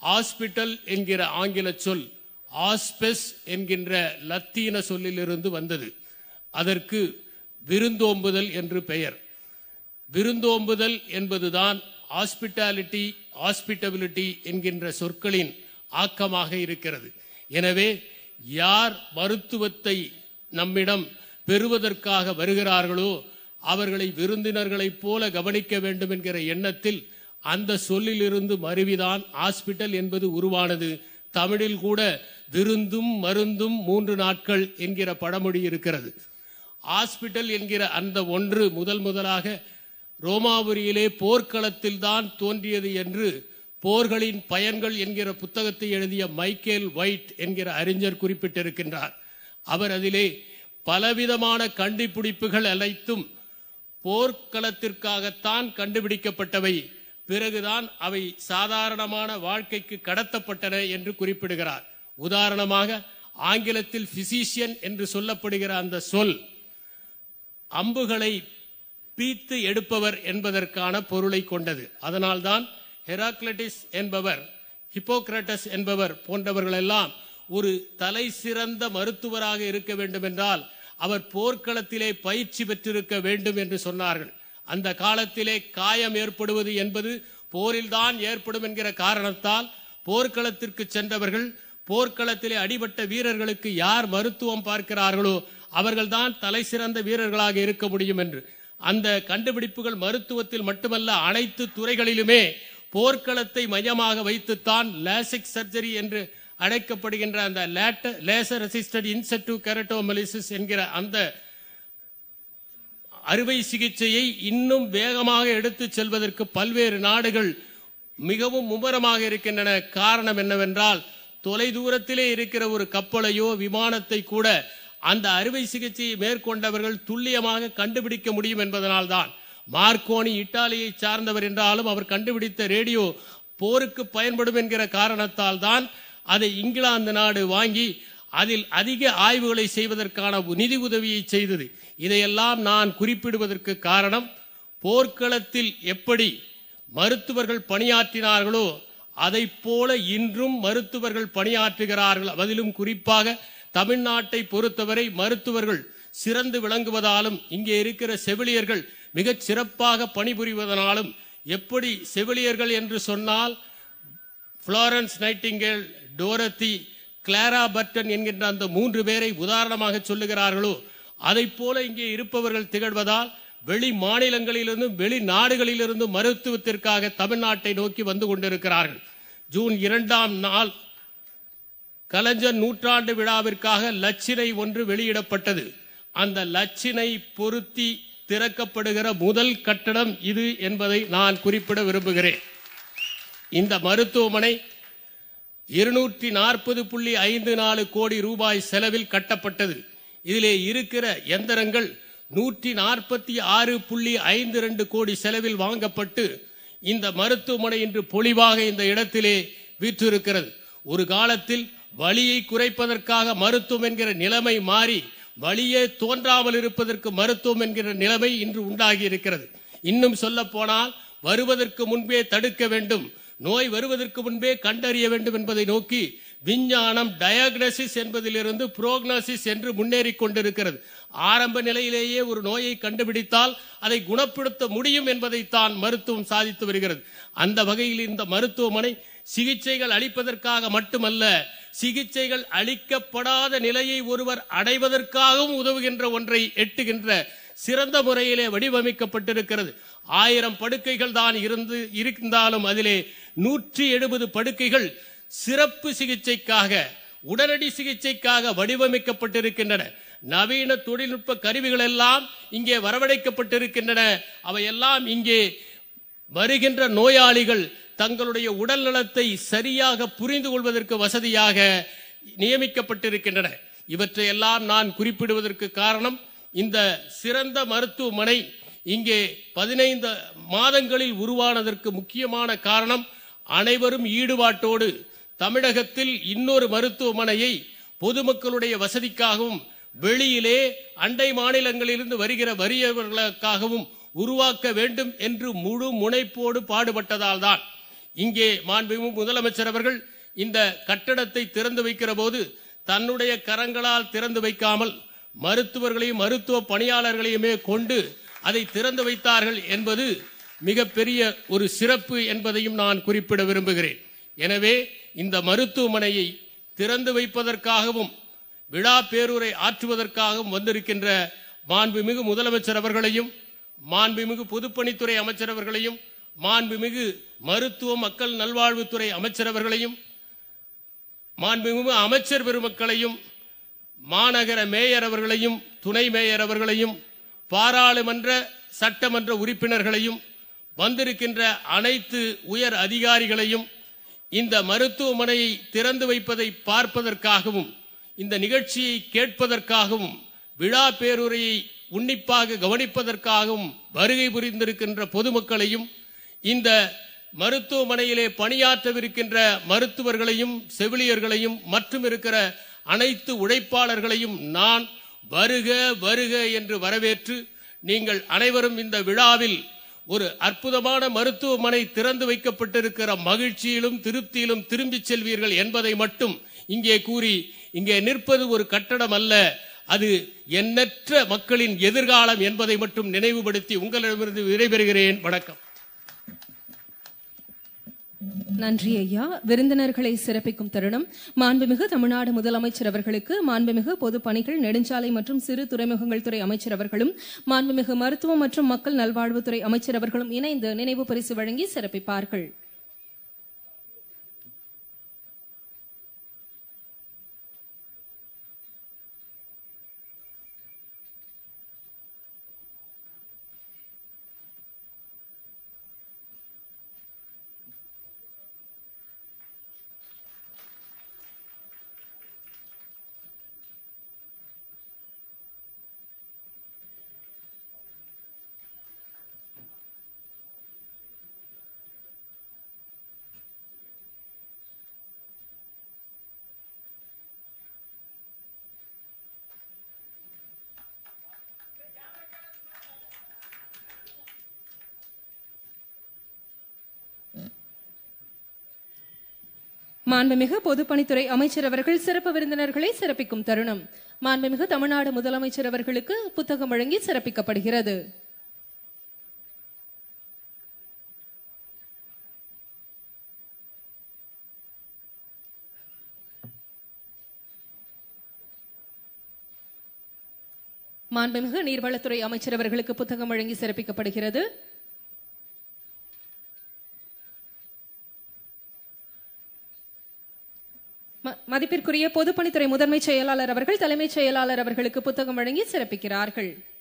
hospital என்கிற ஆங்கில சொல் ஆஸ்பெஸ் என்கின்ற லத்தீன சொல்லிலிருந்து வந்தது அதற்கு விருந்தோம்புதல் என்று பெயர் விருந்தோம்புதல் என்பதுதான் ஹாஸ்பிட்டாலிட்டி ஹாஸ்பிட்டபிலிட்டி என்கின்ற சொற்களின் ஆக்கமாக இருக்கிறது எனவே யார் மருத்துவத்தை நம்மிடம் பெறுவதற்காக வருகிறார்களோ அவர்களை விருந்தினர்களைப் போல கவனிக்க வேண்டும் என்கிற எண்ணத்தில் அந்த சொல்லிலிருந்து மருவிதான் ஹாஸ்பிட்டல் என்பது உருவானது தமிழில் கூட விருந்தும் மருந்தும் மூன்று நாட்கள் என்கிற பழமொழி இருக்கிறது ஹாஸ்பிட்டல் என்கிற அந்த ஒன்று முதல் முதலாக ரோமாபுரியிலே போர்க்களத்தில் தான் தோன்றியது என்று போர்களின் பயன்கள் என்கிற புத்தகத்தை எழுதிய மைக்கேல் ஒயிட் என்கிற அறிஞர் குறிப்பிட்டிருக்கின்றார் அவர் அதிலே பலவிதமான கண்டுபிடிப்புகள் அனைத்தும் போர்க்களத்திற்காகத்தான் கண்டுபிடிக்கப்பட்டவை பிறகுதான் அவை சாதாரணமான வாழ்க்கைக்கு கடத்தப்பட்டன என்று குறிப்பிடுகிறார் உதாரணமாக ஆங்கிலத்தில் பிசிஷியன் என்று சொல்லப்படுகிற அந்த சொல் அம்புகளை பீத்து எடுப்பவர் என்பதற்கான பொருளை கொண்டது அதனால்தான் ஹெராக்லட்டிஸ் என்பவர் ஹிப்போக்ரட்டஸ் என்பவர் போன்றவர்களெல்லாம் ஒரு தலை சிறந்த மருத்துவராக இருக்க வேண்டும் என்றால் அவர் போர்க்களத்திலே பயிற்சி பெற்றிருக்க வேண்டும் என்று சொன்னார்கள் அந்த காலத்திலே காயம் ஏற்படுவது என்பது போரில்தான் ஏற்படும் என்கிற காரணத்தால் போர்க்களத்திற்கு சென்றவர்கள் போர்க்களத்திலே அடிபட்ட வீரர்களுக்கு யார் மருத்துவம் பார்க்கிறார்களோ அவர்கள்தான் தலை சிறந்த வீரர்களாக இருக்க முடியும் என்று அந்த கண்டுபிடிப்புகள் மருத்துவத்தில் மட்டுமல்ல அனைத்து துறைகளிலுமே போர்க்களத்தை மையமாக வைத்துத்தான் லேசிக் சர்ஜரி என்று அழைக்கப்படுகின்ற அந்த லேசர் அசிஸ்டட் இன்செட்டிவ் கெரட்டோமலிசிஸ் என்கிற அந்த அறுவை சிகிச்சையை இன்னும் வேகமாக எடுத்துச் செல்வதற்கு பல்வேறு நாடுகள் மிகவும் மும்முரமாக இருக்கின்றன காரணம் என்னவென்றால் தொலைதூரத்திலே இருக்கிற ஒரு கப்பலையோ விமானத்தை கூட அந்த அறுவை சிகிச்சையை மேற்கொண்டவர்கள் துல்லியமாக கண்டுபிடிக்க முடியும் என்பதனால்தான் மார்க்கோனி இத்தாலியை சார்ந்தவர் என்றாலும் அவர் கண்டுபிடித்த ரேடியோ போருக்கு பயன்படும் என்கிற காரணத்தால் தான் அதை இங்கிலாந்து நாடு வாங்கி அதில் அதிக ஆய்வுகளை செய்வதற்கான நிதி உதவியை செய்தது இதையெல்லாம் நான் குறிப்பிடுவதற்கு காரணம் போர்க்களத்தில் எப்படி மருத்துவர்கள் பணியாற்றினார்களோ அதை போல இன்றும் மருத்துவர்கள் பணியாற்றுகிறார்கள் அதிலும் குறிப்பாக தமிழ்நாட்டை பொறுத்தவரை மருத்துவர்கள் சிறந்து விளங்குவதாலும் இங்கே இருக்கிற செவிலியர்கள் மிகச் சிறப்பாக பணிபுரிவதனாலும் எப்படி செவிலியர்கள் என்று சொன்னால் Florence Nightingale Dorothy Clara Barton என்கின்ற அந்த மூன்று பேரை உதாரணமாக சொல்லுகிறார்களோ அதை போல இங்கே இருப்பவர்கள் திகழ்வதால் வெளி மாநிலங்களிலிருந்தும் வெளி நாடுகளிலிருந்தும் மருத்துவத்திற்காக தமிழ்நாட்டை நோக்கி வந்து கொண்டிருக்கிறார்கள் ஜூன் இரண்டாம் நாள் கலைஞர் நூற்றாண்டு விழாவிற்காக லட்சினை ஒன்று வெளியிடப்பட்டது அந்த லட்சினை பொருத்தி திறக்கப்படுகிற முதல் கட்டடம் இது என்பதை நான் குறிப்பிட விரும்புகிறேன் இந்த மருத்துவமனை இருநூற்றி நாற்பது புள்ளி ஐந்து நாலு கோடி ரூபாய் செலவில் கட்டப்பட்டது இதிலே இருக்கிற எந்திரங்கள் நூற்றி நாற்பத்தி ஆறு புள்ளி ஐந்து ரெண்டு கோடி செலவில் வாங்கப்பட்டு இந்த மருத்துவமனை இன்று பொலிவாக இந்த இடத்திலே வீற்றிருக்கிறது ஒரு காலத்தில் வலியை குறைப்பதற்காக மருத்துவம் என்கிற நிலைமை மாறி வலியே தோன்றாமல் இருப்பதற்கு மருத்துவம் என்கிற நிலைமை இன்று உண்டாகி இருக்கிறது இன்னும் சொல்ல போனால் வருவதற்கு முன்பே தடுக்க வேண்டும் நோய் வருவதற்கு முன்பே கண்டறிய வேண்டும் என்பதை நோக்கி விஞ்ஞானம் டயக்னசிஸ் என்பதிலிருந்து புரோக்னோசிஸ் என்று முன்னேறி கொண்டிருக்கிறது ஆரம்ப நிலையிலேயே ஒரு நோயை கண்டுபிடித்தால் அதை குணப்படுத்த முடியும் என்பதைத்தான் மருத்துவம் சாதித்து வருகிறது அந்த வகையில் இந்த மருத்துவமனை சிகிச்சைகள் அளிப்பதற்காக மட்டுமல்ல சிகிச்சைகள் அளிக்கப்படாத நிலையை ஒருவர் அடைவதற்காகவும் உதவுகின்ற ஒன்றை எட்டுகின்ற சிறந்த முறையிலே வடிவமைக்கப்பட்டிருக்கிறது ஆயிரம் படுக்கைகள் தான் இருந்து இருந்தாலும் அதிலே நூற்றி எழுபது படுக்கைகள் சிறப்பு சிகிச்சைக்காக உடனடி சிகிச்சைக்காக வடிவமைக்கப்பட்டிருக்கின்றன நவீன தொழில்நுட்ப கருவிகள் எல்லாம் இங்கே வரவழைக்கப்பட்டிருக்கின்றன அவையெல்லாம் இங்கே வருகின்ற நோயாளிகள் தங்களுடைய உடல் நலத்தை சரியாக புரிந்து கொள்வதற்கு வசதியாக நியமிக்கப்பட்டிருக்கின்றன இவற்றையெல்லாம் நான் குறிப்பிடுவதற்கு காரணம் இந்த சிறந்த மருத்துவமனை இங்கே பதினைந்து மாதங்களில் உருவானதற்கு முக்கியமான காரணம் அனைவரும் ஈடுபாட்டோடு தமிழகத்தில் இன்னொரு மருத்துவமனையை பொதுமக்களுடைய வசதிக்காகவும் வெளியிலே அண்டை மாநிலங்களிலிருந்து வருகிற வறியவர்களுக்காகவும் உருவாக்க வேண்டும் என்று முழு முனைப்போடு பாடுபட்டதால் தான் இங்கே மாண்புமிகு முதலமைச்சர் அவர்கள் இந்த கட்டடத்தை திறந்து வைக்கிற போது தன்னுடைய கரங்களால் திறந்து வைக்காமல் மருத்துவர்களையும் மருத்துவ பணியாளர்களையுமே கொண்டு அதை திறந்து வைத்தார்கள் என்பது மிகப்பெரிய ஒரு சிறப்பு என்பதையும் நான் குறிப்பிட விரும்புகிறேன் எனவே இந்த மருத்துவமனையை திறந்து வைப்பதற்காகவும் விழா பேரூரை ஆற்றுவதற்காகவும் வந்திருக்கின்ற மாண்புமிகு முதலமைச்சர் அவர்களையும் மாண்புமிகு பொதுப்பணித்துறை அமைச்சர் அவர்களையும் மாண்புமிகு மருத்துவ மக்கள் நல்வாழ்வுத்துறை அமைச்சர் அவர்களையும் மாண்புமிகு அமைச்சர் பெருமக்களையும் மாநகர மேயர் அவர்களையும் துணை மேயர் அவர்களையும் பாராளுமன்ற சட்டமன்ற உறுப்பினர்களையும் வந்திருக்கின்ற அனைத்து உயர் அதிகாரிகளையும் இந்த மருத்துவமனையை திறந்து வைப்பதை பார்ப்பதற்காகவும் இந்த நிகழ்ச்சியை கேட்பதற்காகவும் விழா பேருரையை உன்னிப்பாக கவனிப்பதற்காகவும் வருகை புரிந்திருக்கின்ற பொதுமக்களையும் இந்த மருத்துவமனையிலே பணியாற்றவிருக்கின்ற மருத்துவர்களையும் செவிலியர்களையும் மற்றும் இருக்கிற அனைத்து உழைப்பாளர்களையும் நான் வருக வருக என்று வரவேற்று நீங்கள் அனைவரும் இந்த விழாவில் ஒரு அற்புதமான மருத்துவமனை திறந்து வைக்கப்பட்டிருக்கிற மகிழ்ச்சியிலும் திருப்தியிலும் திரும்பிச் செல்வீர்கள் என்பதை மட்டும் இங்கே கூறி இங்கே நிற்பது ஒரு கட்டடம் அல்ல அது எண்ணற்ற மக்களின் எதிர்காலம் என்பதை மட்டும் நினைவுபடுத்தி உங்களிடமிருந்து விடைபெறுகிறேன் வணக்கம் நன்றி ஐயா விருந்தினர்களை சிறப்பிக்கும் தருணம் மாண்புமிகு தமிழ்நாடு முதலமைச்சர் அவர்களுக்கு மாண்புமிகு பொது பணிகள் நெடுஞ்சாலை மற்றும் சிறு துறைமுகங்கள் துறை அமைச்சர் அவர்களும் மாண்புமிகு மருத்துவம் மற்றும் மக்கள் நல்வாழ்வுத்துறை அமைச்சர் அவர்களும் இணைந்து நினைவு பரிசு வழங்கி சிறப்பிப்பார்கள் மாண்புமிகு பொதுப்பணித்துறை அமைச்சர் அவர்கள் சிறப்பு விருந்தினர்களை சிறப்பிக்கும் தருணம் மாண்புமிகு தமிழ்நாடு முதலமைச்சர் அவர்களுக்கு புத்தகம் வழங்கி சிறப்பிக்கப்படுகிறது மாண்புமிகு நீர்வளத்துறை அமைச்சர் அவர்களுக்கு புத்தகம் வழங்கி சிறப்பிக்கப்படுகிறது ம- மதிப்பிற்குரிய பொதுப்பணித்துறை முதன்மை செயலாளர் அவர்கள் தலைமைச் செயலாளர் அவர்களுக்கு புத்தகம் வழங்கி சிறப்பிக்கிறார்கள்